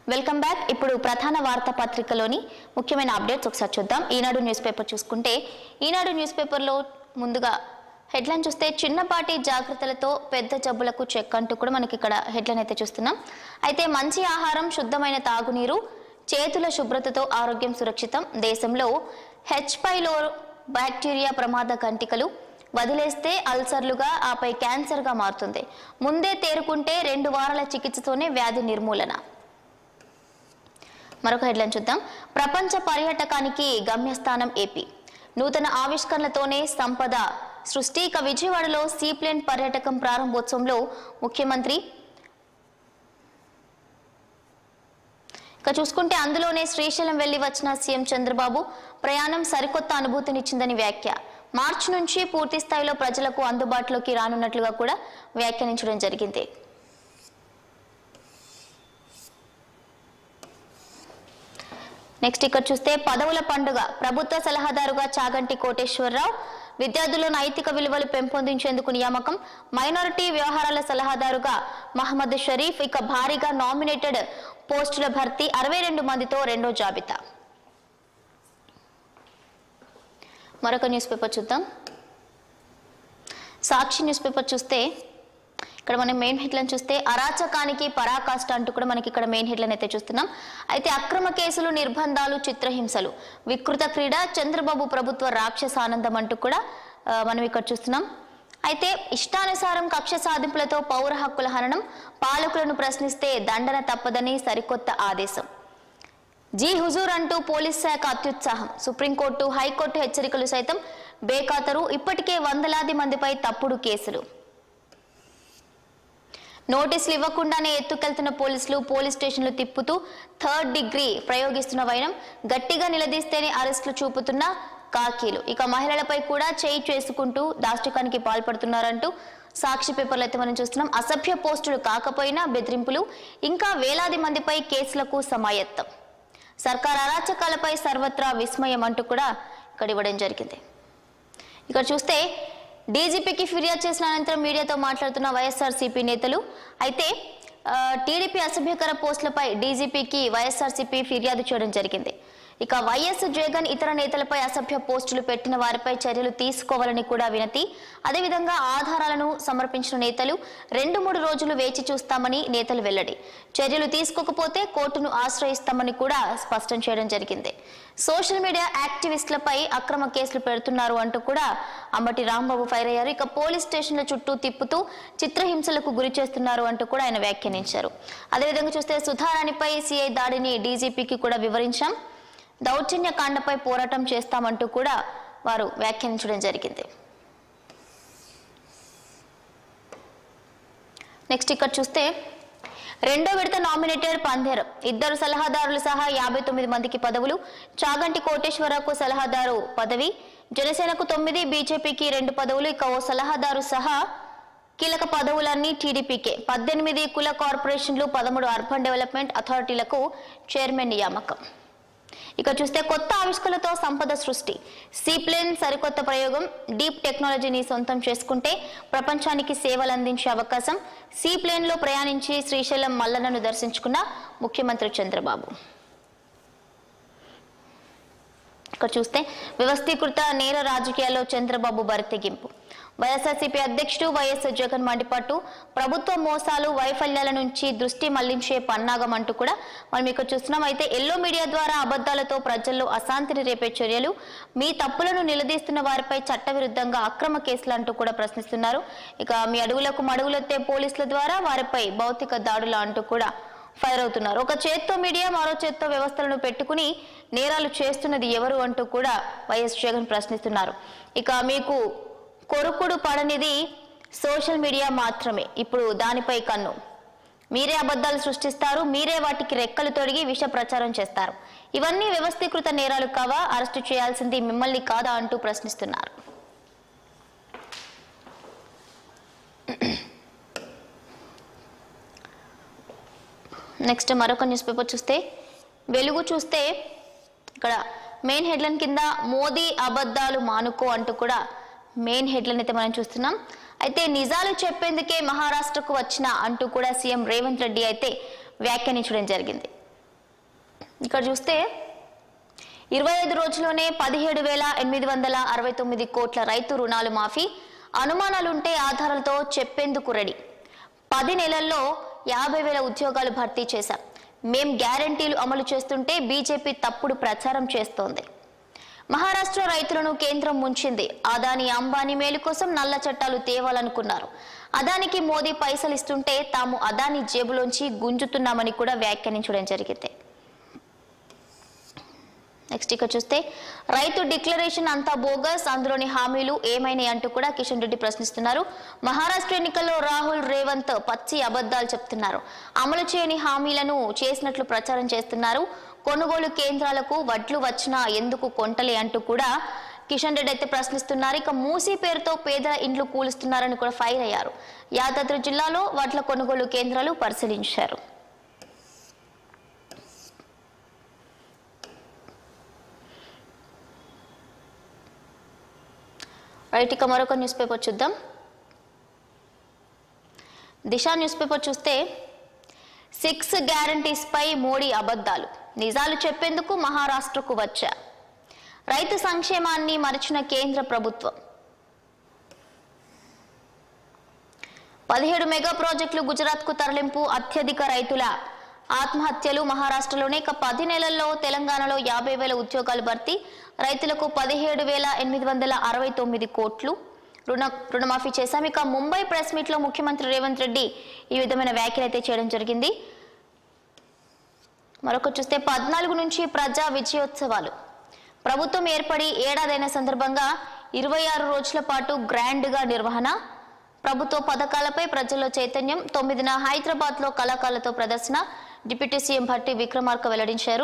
welcome back ఇప్పుడు ప్రధాన వార్తా పత్రికలోని ముఖ్యమైన అప్డేట్స్ ఒకసారి చూద్దాం ఈనాడు న్యూస్ పేపర్ చూసుకుంటే ఈనాడు న్యూస్ పేపర్లో ముందుగా హెడ్లైన్ చూస్తే చిన్నపాటి జాగ్రత్తలతో పెద్ద జబ్బులకు చెక్ అంటూ కూడా మనకి ఇక్కడ హెడ్లైన్ అయితే చూస్తున్నాం అయితే మంచి ఆహారం శుద్ధమైన తాగునీరు చేతుల శుభ్రతతో ఆరోగ్యం సురక్షితం దేశంలో హెచ్ పైలో బ్యాక్టీరియా ప్రమాద కంటికలు వదిలేస్తే అల్సర్లుగా ఆపై క్యాన్సర్గా మారుతుంది ముందే తేరుకుంటే రెండు వారాల చికిత్సతోనే వ్యాధి నిర్మూలన మరొక హెడ్లైన్ చూద్దాం ప్రపంచ పర్యాటకానికి గమ్యస్థానం ఏపీ నూతన ఆవిష్కరణలతోనే సంపద సృష్టి ఇక విజయవాడలో సీప్లేన్ పర్యాటకం ప్రారంభోత్సవంలో ముఖ్యమంత్రి ఇక చూసుకుంటే అందులోనే శ్రీశైలం వెళ్లి వచ్చిన సీఎం చంద్రబాబు ప్రయాణం సరికొత్త అనుభూతినిచ్చిందని వ్యాఖ్య మార్చి నుంచి పూర్తి స్థాయిలో ప్రజలకు అందుబాటులోకి రానున్నట్లుగా కూడా వ్యాఖ్యానించడం జరిగింది నెక్స్ట్ ఇక్కడ చూస్తే పదవుల పండుగ ప్రభుత్వ సలహాదారుగా చాగంటి కోటేశ్వరరావు విద్యార్థుల్లో నైతిక విలువలు పెంపొందించేందుకు నియామకం మైనారిటీ వ్యవహారాల సలహాదారుగా మహమ్మద్ షరీఫ్ ఇక భారీగా నామినేటెడ్ పోస్టుల భర్తీ అరవై రెండు మందితో రెండో జాబితా మరొక న్యూస్ పేపర్ చూద్దాం సాక్షి న్యూస్ పేపర్ చూస్తే ఇక్కడ మనం మెయిన్ హెడ్లైన్ చూస్తే అరాచకానికి పరాకాష్ట అంటూ కూడా మనకి ఇక్కడ మెయిన్ హెడ్లైన్ అయితే చూస్తున్నాం అయితే అక్రమ కేసులు నిర్బంధాలు చిత్రహింసలు వికృత క్రీడ చంద్రబాబు ప్రభుత్వ రాక్షస ఆనందం అంటూ కూడా ఆ, మనం ఇక్కడ చూస్తున్నాం అయితే ఇష్టానుసారం కక్ష సాధింపులతో పౌర హక్కుల హననం పాలకులను ప్రశ్నిస్తే దండన తప్పదని సరికొత్త ఆదేశం జీ హుజూర్ అంటూ పోలీస్ శాఖ అత్యుత్సాహం సుప్రీంకోర్టు హైకోర్టు హెచ్చరికలు సైతం బేఖాతరు ఇప్పటికే వందలాది మందిపై తప్పుడు కేసులు నోటీసులు ఇవ్వకుండానే ఎత్తుకెళ్తున్న పోలీసులు పోలీస్ స్టేషన్లు తిప్పుతూ థర్డ్ డిగ్రీ ప్రయోగిస్తున్న వైనం గట్టిగా నిలదీస్తేనే అరెస్టులు చూపుతున్న కాకీలు ఇక మహిళలపై కూడా చేయి చేసుకుంటూ దాష్టికానికి పాల్పడుతున్నారంటూ సాక్షి పేపర్లు అయితే మనం చూస్తున్నాం అసభ్య పోస్టులు కాకపోయినా బెదిరింపులు ఇంకా వేలాది మందిపై కేసులకు సమాయత్తం సర్కార్ అరాచకాలపై సర్వత్రా విస్మయం అంటూ కూడా ఇక్కడ ఇవ్వడం జరిగింది ఇక్కడ చూస్తే డీజీపీకి ఫిర్యాదు చేసిన అనంతరం మీడియాతో మాట్లాడుతున్న వైఎస్ఆర్సీపీ నేతలు అయితే ఆ, టీడీపీ అసభ్యకర పోస్టులపై డీజీపీకి వైఎస్ఆర్సీపీ ఫిర్యాదు చేయడం జరిగింది ఇక వైఎస్ జగన్ ఇతర నేతలపై అసభ్య పోస్టులు పెట్టిన వారిపై చర్యలు తీసుకోవాలని కూడా వినతి అదేవిధంగా ఆధారాలను సమర్పించిన నేతలు రెండు మూడు రోజులు వేచి చూస్తామని నేతలు వెల్లడి చర్యలు తీసుకోకపోతే కోర్టును ఆశ్రయిస్తామని కూడా స్పష్టం చేయడం జరిగింది సోషల్ మీడియా యాక్టివిస్టులపై అక్రమ కేసులు పెడుతున్నారు అంటూ కూడా అంబటి రాంబాబు ఫైర్ అయ్యారు ఇక పోలీస్ స్టేషన్ల చుట్టూ తిప్పుతూ చిత్రహింసలకు గురి చేస్తున్నారు అంటూ కూడా ఆయన వ్యాఖ్యానించారు అదేవిధంగా చూస్తే సుధారాణిపై సిఐ దాడిని డీజీపీకి కూడా వివరించాం దౌర్జన్య కాండపై పోరాటం చేస్తామంటూ కూడా వారు వ్యాఖ్యానించడం జరిగింది నెక్స్ట్ ఇక్కడ చూస్తే రెండో విడత నామినేటెడ్ పందేరు ఇద్దరు సలహాదారులు సహా యాభై తొమ్మిది మందికి పదవులు చాగంటి కోటేశ్వరరావుకు సలహాదారు పదవి జనసేనకు తొమ్మిది బీజేపీకి రెండు పదవులు ఇక ఓ సలహాదారు సహా కీలక పదవులన్నీ టీడీపీకే పద్దెనిమిది కుల కార్పొరేషన్లు పదమూడు అర్బన్ డెవలప్మెంట్ అథారిటీలకు చైర్మన్ నియామకం ఇక చూస్తే కొత్త ఆవిష్కరణలతో సంపద సృష్టి సీప్లేన్ సరికొత్త ప్రయోగం డీప్ టెక్నాలజీని సొంతం చేసుకుంటే ప్రపంచానికి సేవలు అందించే అవకాశం సీప్లేన్ లో ప్రయాణించి శ్రీశైలం మల్లన్నను దర్శించుకున్న ముఖ్యమంత్రి చంద్రబాబు ఇక్కడ చూస్తే వ్యవస్థీకృత నేర రాజకీయాల్లో చంద్రబాబు బరితెగింపు వైఎస్ఆర్సీపీ అధ్యక్షుడు వైఎస్ జగన్ మండిపాటు ప్రభుత్వ మోసాలు వైఫల్యాల నుంచి దృష్టి మళ్లించే పన్నాగం అంటూ కూడా మనం ఇక్కడ చూస్తున్నాం అయితే ఎల్లో మీడియా ద్వారా అబద్ధాలతో ప్రజల్లో అశాంతిని రేపే చర్యలు మీ తప్పులను నిలదీస్తున్న వారిపై చట్టవిరుద్ధంగా అక్రమ కేసులు అంటూ కూడా ప్రశ్నిస్తున్నారు ఇక మీ అడుగులకు మడుగులెత్తే పోలీసుల ద్వారా వారిపై భౌతిక దాడులు అంటూ కూడా ఫైర్ అవుతున్నారు ఒక చేత్తో మీడియా మరో చేత్తో వ్యవస్థలను పెట్టుకుని నేరాలు చేస్తున్నది ఎవరు అంటూ కూడా వైఎస్ జగన్ ప్రశ్నిస్తున్నారు ఇక మీకు కొరుకుడు పడనిది సోషల్ మీడియా మాత్రమే ఇప్పుడు దానిపై కన్ను మీరే అబద్ధాలు సృష్టిస్తారు మీరే వాటికి రెక్కలు తొడిగి విష ప్రచారం చేస్తారు ఇవన్నీ వ్యవస్థీకృత నేరాలు కావా అరెస్టు చేయాల్సింది మిమ్మల్ని కాదా అంటూ ప్రశ్నిస్తున్నారు నెక్స్ట్ మరొక న్యూస్ పేపర్ చూస్తే వెలుగు చూస్తే ఇక్కడ మెయిన్ హెడ్లైన్ కింద మోదీ అబద్ధాలు మానుకో అంటూ కూడా మెయిన్ హెడ్లైన్ అయితే మనం చూస్తున్నాం అయితే నిజాలు చెప్పేందుకే మహారాష్ట్రకు వచ్చిన అంటూ కూడా సీఎం రేవంత్ రెడ్డి అయితే వ్యాఖ్యానించడం జరిగింది ఇక్కడ చూస్తే ఇరవై ఐదు రోజుల్లోనే పదిహేడు వేల ఎనిమిది వందల అరవై తొమ్మిది కోట్ల రైతు రుణాలు మాఫీ అనుమానాలుంటే ఆధారాలతో చెప్పేందుకు రెడీ పది నెలల్లో యాభై వేల ఉద్యోగాలు భర్తీ చేశాం మేం గ్యారంటీలు అమలు చేస్తుంటే బీజేపీ తప్పుడు ప్రచారం చేస్తోంది మహారాష్ట్ర రైతులను కేంద్రం ముంచింది అదాని అంబానీ మేలు కోసం నల్ల చట్టాలు తేవాలనుకున్నారు అదానికి మోదీ పైసలు ఇస్తుంటే తాము అదాని జేబులోంచి గుంజుతున్నామని కూడా వ్యాఖ్యానించడం జరిగింది నెక్స్ట్ ఇక్కడ చూస్తే రైతు డిక్లరేషన్ అంతా బోగస్ అందులోని హామీలు ఏమైనాయి అంటూ కూడా కిషన్ రెడ్డి ప్రశ్నిస్తున్నారు మహారాష్ట్ర ఎన్నికల్లో రాహుల్ రేవంత్ పచ్చి అబద్ధాలు చెప్తున్నారు అమలు చేయని హామీలను చేసినట్లు ప్రచారం చేస్తున్నారు కొనుగోలు కేంద్రాలకు వడ్లు వచ్చినా ఎందుకు కొంటలే అంటూ కూడా కిషన్ రెడ్డి అయితే ప్రశ్నిస్తున్నారు ఇక మూసీ పేరుతో పేదల ఇండ్లు కూలుస్తున్నారని కూడా ఫైర్ అయ్యారు యాదాద్రి జిల్లాలో వడ్ల కొనుగోలు కేంద్రాలు పరిశీలించారు రైట్ ఇక మరొక న్యూస్ పేపర్ చూద్దాం దిశ న్యూస్ పేపర్ చూస్తే సిక్స్ గ్యారంటీస్ పై మోడీ అబద్ధాలు నిజాలు చెప్పేందుకు మహారాష్ట్రకు వచ్చా రైతు సంక్షేమాన్ని మరచిన కేంద్ర ప్రభుత్వం పదిహేడు మెగా ప్రాజెక్టులు గుజరాత్కు తరలింపు అత్యధిక రైతుల ఆత్మహత్యలు మహారాష్ట్రలోనే ఇక పది నెలల్లో తెలంగాణలో యాభై వేల ఉద్యోగాలు భర్తీ రైతులకు పదిహేడు వేల ఎనిమిది వందల అరవై తొమ్మిది కోట్లు రుణ రుణమాఫీ చేశాం ఇక ముంబై ప్రెస్ మీట్లో ముఖ్యమంత్రి రేవంత్ రెడ్డి ఈ విధమైన వ్యాఖ్యలు అయితే చేయడం జరిగింది మరొక చూస్తే పద్నాలుగు నుంచి ప్రజా విజయోత్సవాలు ప్రభుత్వం ఏర్పడి ఏడాదైన సందర్భంగా ఇరవై ఆరు రోజుల పాటు గ్రాండ్గా నిర్వహణ ప్రభుత్వ పథకాలపై ప్రజల్లో చైతన్యం తొమ్మిదిన హైదరాబాద్లో కళాకారులతో ప్రదర్శన డిప్యూటీ సీఎం భట్టి విక్రమార్క వెల్లడించారు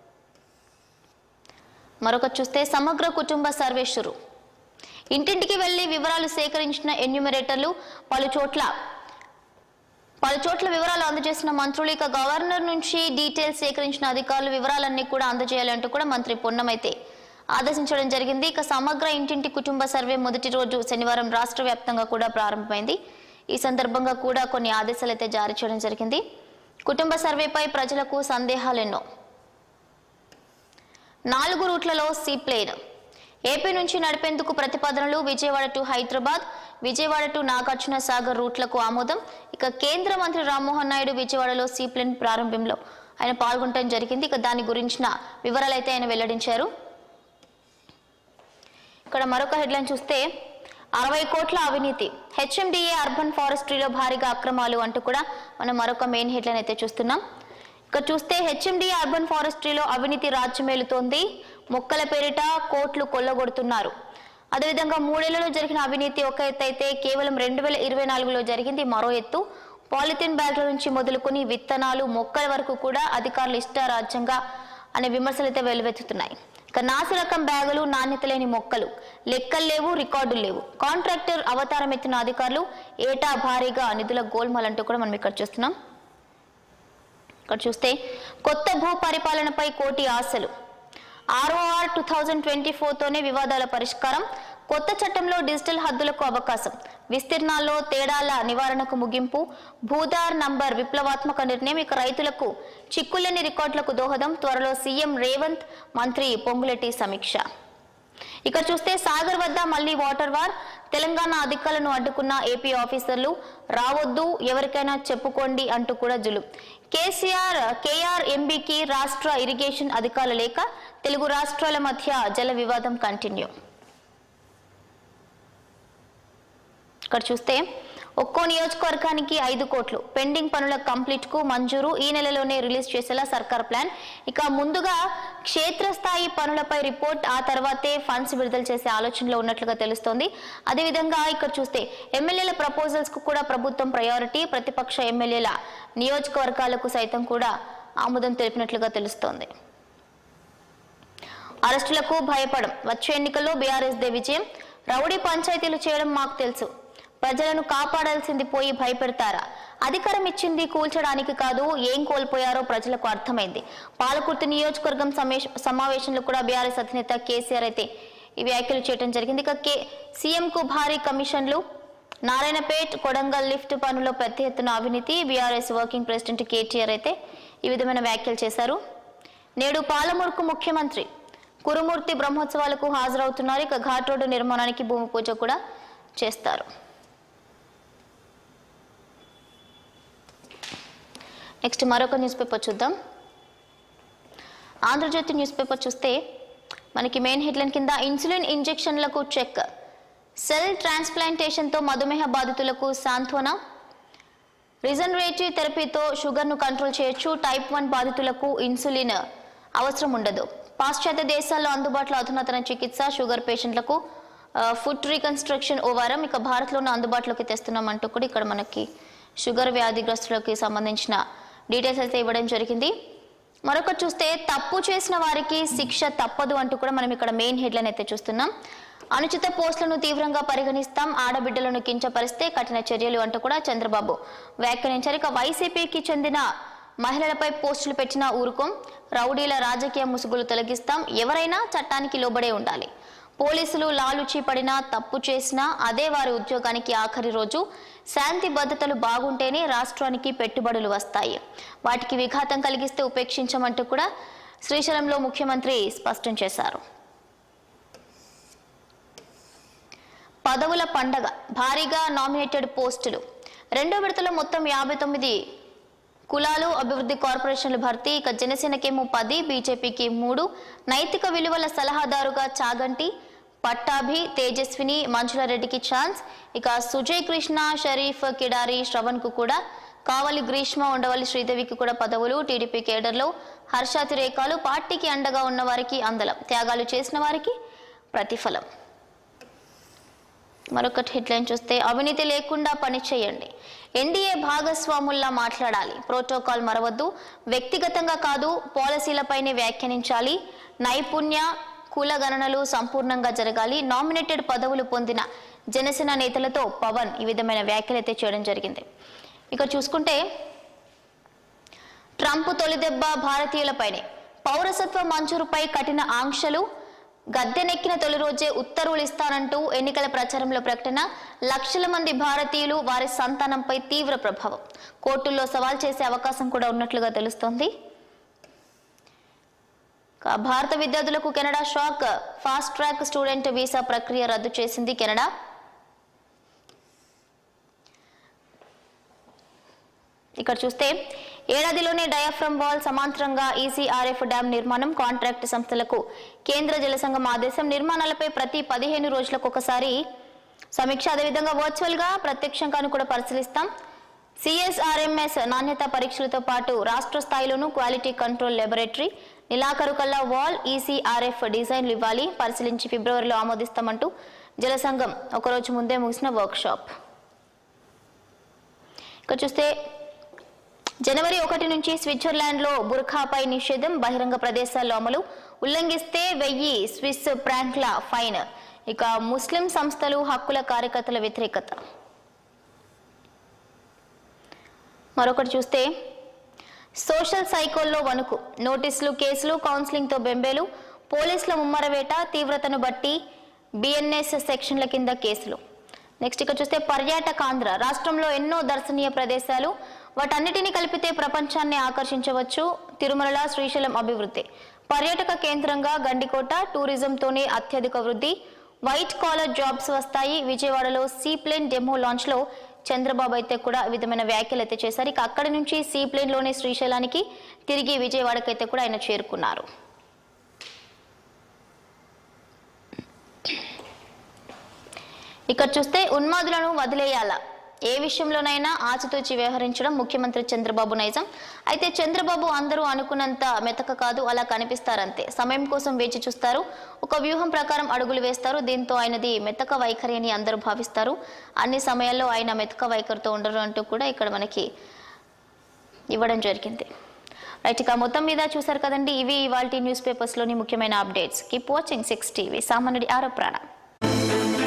మరొక చూస్తే సమగ్ర కుటుంబ సర్వే షురు ఇంటింటికి వెళ్లి వివరాలు సేకరించిన ఎన్యూమరేటర్లు పలు చోట్ల పలు చోట్ల వివరాలు అందజేసిన మంత్రులు ఇక గవర్నర్ నుంచి డీటెయిల్స్ సేకరించిన అధికారులు వివరాలన్నీ కూడా అందజేయాలంటూ కూడా మంత్రి పొన్నమైతే ఆదేశించడం జరిగింది ఇక సమగ్ర ఇంటింటి కుటుంబ సర్వే మొదటి రోజు శనివారం రాష్ట్ర వ్యాప్తంగా కూడా ప్రారంభమైంది ఈ సందర్భంగా కూడా కొన్ని ఆదేశాలు అయితే జారీ చేయడం జరిగింది కుటుంబ సర్వేపై ప్రజలకు సందేహాలెన్నో నాలుగు రూట్లలో సీప్లేన్ ఏపీ నుంచి నడిపేందుకు ప్రతిపాదనలు విజయవాడ టు హైదరాబాద్ విజయవాడ టు నాగార్జున సాగర్ రూట్లకు ఆమోదం ఇక కేంద్ర మంత్రి రామ్మోహన్ నాయుడు విజయవాడలో సీప్లేన్ ప్రారంభంలో ఆయన పాల్గొనడం జరిగింది ఇక దాని గురించిన వివరాలు అయితే ఆయన వెల్లడించారు ఇక్కడ మరొక హెడ్లైన్ చూస్తే అరవై కోట్ల అవినీతి హెచ్ఎండిఏ అర్బన్ ఫారెస్ట్రీలో భారీగా అక్రమాలు అంటూ కూడా మనం మరొక మెయిన్ హెడ్లైన్ అయితే చూస్తున్నాం ఇక చూస్తే హెచ్ఎండిఏ అర్బన్ ఫారెస్ట్రీలో అవినీతి రాజ్యమేలుతోంది మొక్కల పేరిట కోట్లు కొల్లగొడుతున్నారు అదేవిధంగా మూడేళ్లలో జరిగిన అవినీతి ఒక ఎత్తు అయితే కేవలం రెండు వేల ఇరవై నాలుగులో జరిగింది మరో ఎత్తు పాలిథిన్ బ్యాగ్ల నుంచి మొదలుకొని విత్తనాలు మొక్కల వరకు కూడా అధికారులు ఇష్టారాజ్యంగా అనే విమర్శలు అయితే వెలువెత్తుతున్నాయి ఇక నాసి రకం బ్యాగులు నాణ్యత లేని మొక్కలు లెక్కలు లేవు రికార్డులు లేవు కాంట్రాక్టర్ అవతారం ఎత్తిన అధికారులు ఏటా భారీగా నిధుల గోల్మాల్ అంటూ కూడా మనం ఇక్కడ చూస్తున్నాం ఇక్కడ చూస్తే కొత్త భూ పరిపాలనపై కోటి ఆశలు ఆర్ఓఆర్ టూ థౌజండ్ ట్వంటీ ఫోర్తోనే వివాదాల పరిష్కారం కొత్త చట్టంలో డిజిటల్ హద్దులకు అవకాశం విస్తీర్ణాల్లో తేడాల నివారణకు ముగింపు భూదార్ నంబర్ విప్లవాత్మక నిర్ణయం ఇక రైతులకు చిక్కులేని రికార్డులకు దోహదం త్వరలో సీఎం రేవంత్ మంత్రి పొంగులెట్టి సమీక్ష ఇక చూస్తే సాగర్ వద్ద మళ్లీ వాటర్ వార్ తెలంగాణ అధికారులను అడ్డుకున్న ఏపీ ఆఫీసర్లు రావద్దు ఎవరికైనా చెప్పుకోండి అంటూ కూడా జులు కేసీఆర్ కేఆర్ ఎంబీకి రాష్ట్ర ఇరిగేషన్ అధికారులు లేక తెలుగు రాష్ట్రాల మధ్య జల వివాదం కంటిన్యూ ఇక్కడ చూస్తే ఒక్కో నియోజకవర్గానికి ఐదు కోట్లు పెండింగ్ పనుల కంప్లీట్ కు మంజూరు ఈ నెలలోనే రిలీజ్ చేసేలా సర్కార్ ప్లాన్ ఇక ముందుగా క్షేత్రస్థాయి పనులపై రిపోర్ట్ ఆ తర్వాతే ఫండ్స్ విడుదల చేసే ఆలోచనలో ఉన్నట్లుగా తెలుస్తోంది అదేవిధంగా ఇక్కడ చూస్తే ఎమ్మెల్యేల ప్రపోజల్స్ కు కూడా ప్రభుత్వం ప్రయారిటీ ప్రతిపక్ష ఎమ్మెల్యేల నియోజకవర్గాలకు సైతం కూడా ఆమోదం తెలిపినట్లుగా తెలుస్తోంది అరెస్టులకు భయపడం వచ్చే ఎన్నికల్లో బీఆర్ఎస్ దే విజయం రౌడీ పంచాయతీలు చేయడం మాకు తెలుసు ప్రజలను కాపాడాల్సింది పోయి భయపెడతారా అధికారం ఇచ్చింది కూల్చడానికి కాదు ఏం కోల్పోయారో ప్రజలకు అర్థమైంది పాలకుర్తి నియోజకవర్గం సమేష్ సమావేశంలో కూడా బీఆర్ఎస్ అధినేత కేసీఆర్ అయితే ఈ వ్యాఖ్యలు చేయడం జరిగింది ఇక కే సీఎం కు భారీ కమిషన్లు నారాయణపేట్ కొడంగల్ లిఫ్ట్ పనుల్లో పెద్ద ఎత్తున అవినీతి బీఆర్ఎస్ వర్కింగ్ ప్రెసిడెంట్ కేటీఆర్ అయితే ఈ విధమైన వ్యాఖ్యలు చేశారు నేడు పాలమూరుకు ముఖ్యమంత్రి కురుమూర్తి బ్రహ్మోత్సవాలకు హాజరవుతున్నారు ఇక ఘాట్ రోడ్డు నిర్మాణానికి భూమి పూజ కూడా చేస్తారు నెక్స్ట్ మరొక న్యూస్ పేపర్ చూద్దాం ఆంధ్రజ్యోతి న్యూస్ పేపర్ చూస్తే మనకి మెయిన్ హెడ్లైన్ కింద ఇన్సులిన్ ఇంజెక్షన్లకు చెక్ సెల్ ట్రాన్స్ప్లాంటేషన్తో మధుమేహ బాధితులకు సాంత్వన రిజనరేటివ్ థెరపీతో షుగర్ను కంట్రోల్ చేయొచ్చు టైప్ వన్ బాధితులకు ఇన్సులిన్ అవసరం ఉండదు పాశ్చాత్య దేశాల్లో అందుబాటులో అధునాతన చికిత్స షుగర్ పేషెంట్లకు ఫుడ్ రీకన్స్ట్రక్షన్ ఓ వారం ఇక భారత్లోనే అందుబాటులోకి తెస్తున్నామంటూ కూడా ఇక్కడ మనకి షుగర్ వ్యాధిగ్రస్తులకి సంబంధించిన డీటెయిల్స్ అయితే ఇవ్వడం జరిగింది మరొకటి చూస్తే తప్పు చేసిన వారికి శిక్ష తప్పదు అంటూ కూడా మనం ఇక్కడ మెయిన్ హెడ్లైన్ అయితే చూస్తున్నాం అనుచిత పోస్టులను తీవ్రంగా పరిగణిస్తాం ఆడబిడ్డలను కించపరిస్తే కఠిన చర్యలు అంటూ కూడా చంద్రబాబు వ్యాఖ్యానించారు ఇక వైసీపీకి చెందిన మహిళలపై పోస్టులు పెట్టిన ఊరుకోం రౌడీల రాజకీయ ముసుగులు తొలగిస్తాం ఎవరైనా చట్టానికి లోబడే ఉండాలి పోలీసులు లాలుచి పడినా తప్పు చేసినా అదే వారి ఉద్యోగానికి ఆఖరి రోజు శాంతి భద్రతలు బాగుంటేనే రాష్ట్రానికి పెట్టుబడులు వస్తాయి వాటికి విఘాతం కలిగిస్తే ఉపేక్షించమంటూ కూడా శ్రీశైలంలో ముఖ్యమంత్రి స్పష్టం చేశారు పదవుల పండగ భారీగా నామినేటెడ్ పోస్టులు రెండో విడతలో మొత్తం యాభై తొమ్మిది కులాలు అభివృద్ధి కార్పొరేషన్ల భర్తీ ఇక జనసేనకేమో పది బీజేపీకి మూడు నైతిక విలువల సలహాదారుగా చాగంటి పట్టాభి తేజస్విని మంజులారెడ్డికి ఛాన్స్ ఇక సుజయ్ కృష్ణ షరీఫ్ కిడారి శ్రవణ్ కు కూడా కావలి గ్రీష్మ ఉండవల్లి శ్రీదేవికి కూడా పదవులు టీడీపీ కేడర్లో హర్షాతిరేకాలు పార్టీకి అండగా ఉన్న వారికి అందలం త్యాగాలు చేసిన వారికి ప్రతిఫలం మరొకటి హెడ్లైన్ చూస్తే అవినీతి లేకుండా పని చేయండి ఎన్డీఏ భాగస్వాముల్లా మాట్లాడాలి ప్రోటోకాల్ మరవద్దు వ్యక్తిగతంగా కాదు పాలసీలపైనే వ్యాఖ్యానించాలి నైపుణ్య కుల గణనలు సంపూర్ణంగా జరగాలి నామినేటెడ్ పదవులు పొందిన జనసేన నేతలతో పవన్ ఈ విధమైన వ్యాఖ్యలు అయితే చేయడం జరిగింది ఇక చూసుకుంటే ట్రంప్ తొలిదెబ్బ భారతీయులపైనే పౌరసత్వ మంజూరుపై కఠిన ఆంక్షలు గద్దెనెక్కిన తొలి రోజే ఉత్తర్వులు ఇస్తానంటూ ఎన్నికల ప్రచారంలో ప్రకటన లక్షల మంది భారతీయులు వారి సంతానంపై తీవ్ర ప్రభావం కోర్టుల్లో సవాల్ చేసే అవకాశం కూడా ఉన్నట్లుగా తెలుస్తోంది ఇక భారత విద్యార్థులకు Canada shock fast track student visa ప్రక్రియ రద్దు చేసింది కెనడా ఇక్కడ చూస్తే ఏడాదిలోనే డయాఫ్రమ్ వాల్ సమాంతరంగా ఈసీఆర్ఎఫ్ డ్యాం నిర్మాణం కాంట్రాక్ట్ సంస్థలకు కేంద్ర జలసంఘం ఆదేశం నిర్మాణాలపై ప్రతి పదిహేను రోజులకు ఒకసారి సమీక్ష అదేవిధంగా వర్చువల్ గా ప్రత్యక్షంగాను కూడా పరిశీలిస్తాం సిఎస్ఆర్ఎంఎస్ నాణ్యత పరీక్షలతో పాటు రాష్ట్ర స్థాయిలోనూ క్వాలిటీ కంట్రోల్ లెబొరేటరీ నెలాఖరు కల్లా వాల్ ఈసీఆర్ఎఫ్ డిజైన్లు ఇవ్వాలి పరిశీలించి ఫిబ్రవరిలో ఆమోదిస్తామంటూ జలసంఘం ఒకరోజు ముందే ముగిసిన వర్క్ షాప్ ఇక చూస్తే జనవరి ఒకటి నుంచి స్విట్జర్లాండ్లో బుర్ఖాపై నిషేధం బహిరంగ ప్రదేశాల్లో అమలు ఉల్లంఘిస్తే వెయ్యి స్విస్ ప్రాంక్ల ఫైన్ ఇక ముస్లిం సంస్థలు హక్కుల కార్యకర్తల వ్యతిరేకత మరొకటి చూస్తే సోషల్ సైకోల్లో వణుకు నోటీసులు కేసులు కౌన్సిలింగ్తో బెంబేలు పోలీసుల ముమ్మరవేట తీవ్రతను బట్టి బిఎన్ఎస్ సెక్షన్ల కింద కేసులు నెక్స్ట్ ఇక్కడ చూస్తే పర్యాటకాంధ్ర రాష్ట్రంలో ఎన్నో దర్శనీయ ప్రదేశాలు వాటన్నిటిని కలిపితే ప్రపంచాన్ని ఆకర్షించవచ్చు తిరుమల శ్రీశైలం అభివృద్ధి పర్యాటక కేంద్రంగా గండికోట టూరిజంతోనే అత్యధిక వృద్ధి వైట్ కాలర్ జాబ్స్ వస్తాయి విజయవాడలో సీప్లేన్ డెమో లాంచ్ లో చంద్రబాబు అయితే కూడా ఈ విధమైన వ్యాఖ్యలు అయితే చేశారు ఇక అక్కడి నుంచి సీప్లేన్ లోనే శ్రీశైలానికి తిరిగి విజయవాడకైతే కూడా ఆయన చేరుకున్నారు ఇక్కడ చూస్తే ఉన్మాదులను వదిలేయాలా ఏ విషయంలోనైనా ఆచితూచి వ్యవహరించడం ముఖ్యమంత్రి చంద్రబాబు నైజం అయితే చంద్రబాబు అందరూ అనుకున్నంత మెతక కాదు అలా కనిపిస్తారంతే సమయం కోసం వేచి చూస్తారు ఒక వ్యూహం ప్రకారం అడుగులు వేస్తారు దీంతో ఆయనది మెతక వైఖరి అని అందరూ భావిస్తారు అన్ని సమయాల్లో ఆయన మెతక వైఖరితో ఉండరు అంటూ కూడా ఇక్కడ మనకి ఇవ్వడం జరిగింది రైట్ ఇక మొత్తం మీద చూసారు కదండి ఇవి ఇవాళ న్యూస్ పేపర్స్లోని ముఖ్యమైన updates keep watching six TV సామాన్యుడి ఆరో ప్రాణం